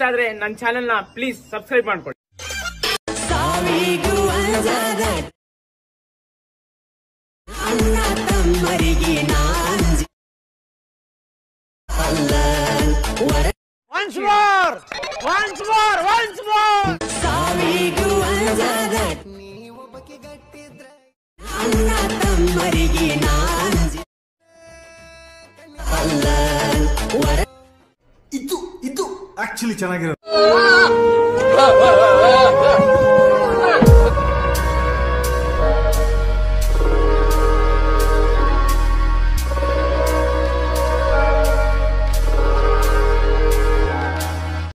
ಆದ್ರೆ ನನ್ನ ಚಾನೆಲ್ ನ ಪ್ಲೀಸ್ ಸಬ್ಸ್ಕ್ರೈಬ್ ಮಾಡ್ಕೊಳ್ಳಿ ಸಾವಿಗೂ ಅಂಜದ ಅಣ್ಣ ತಮ್ಮರಿಗೆ ನಾಂಜಿ ಅಲ್ಲ ವರ once more once more once more ಸಾವಿಗೂ ಅಂಜದ ಅಣ್ಣ ತಮ್ಮರಿಗೆ ನಾಂಜಿ ಅಲ್ಲ ವರ ಇದು ಇದು ಆಕ್ಚುಲಿ ಚೆನ್ನಾಗಿರೋದು